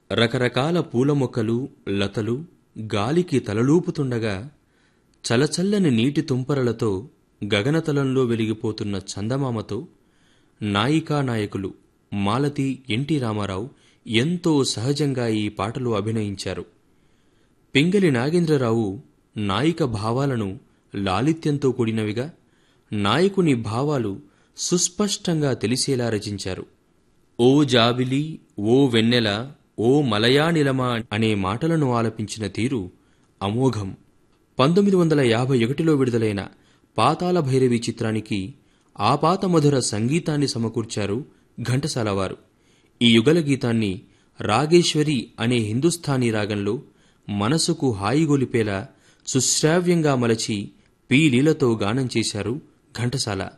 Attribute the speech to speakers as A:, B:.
A: రకరకాల పూల మొక్కలు లతలు గాలికి తలలూపుతుండగా చలచల్లని నీటి తుంపరలతో గగనతలంలో వెలిగిపోతున్న చందమామతో నాయికా నాయకులు మాలతి ఎన్టీ రామారావు ఎంతో సహజంగా ఈ పాటలో అభినయించారు పింగళి నాగేంద్రరావు నాయిక భావాలను లాలిత్యంతో కూడినవిగా నాయకుని భావాలు సుస్పష్టంగా తెలిసేలా రచించారు ఓ జాబిలి ఓ వెన్నెల ఓ మలయానిలమా అనే మాటలను ఆలపించిన తీరు అమోఘం పంతొమ్మిది వందల యాభై ఒకటిలో విడుదలైన పాతాళ భైరవి చిత్రానికి ఆపాత మధుర సంగీతాన్ని సమకూర్చారు ఘంటసాల వారు ఈ యుగల గీతాన్ని రాగేశ్వరి అనే హిందుస్థానీ రాగంలో మనసుకు హాయిగొలిపేలా సుశ్రావ్యంగా మలచి పి లీలతో గానం చేశారు ఘంటసాల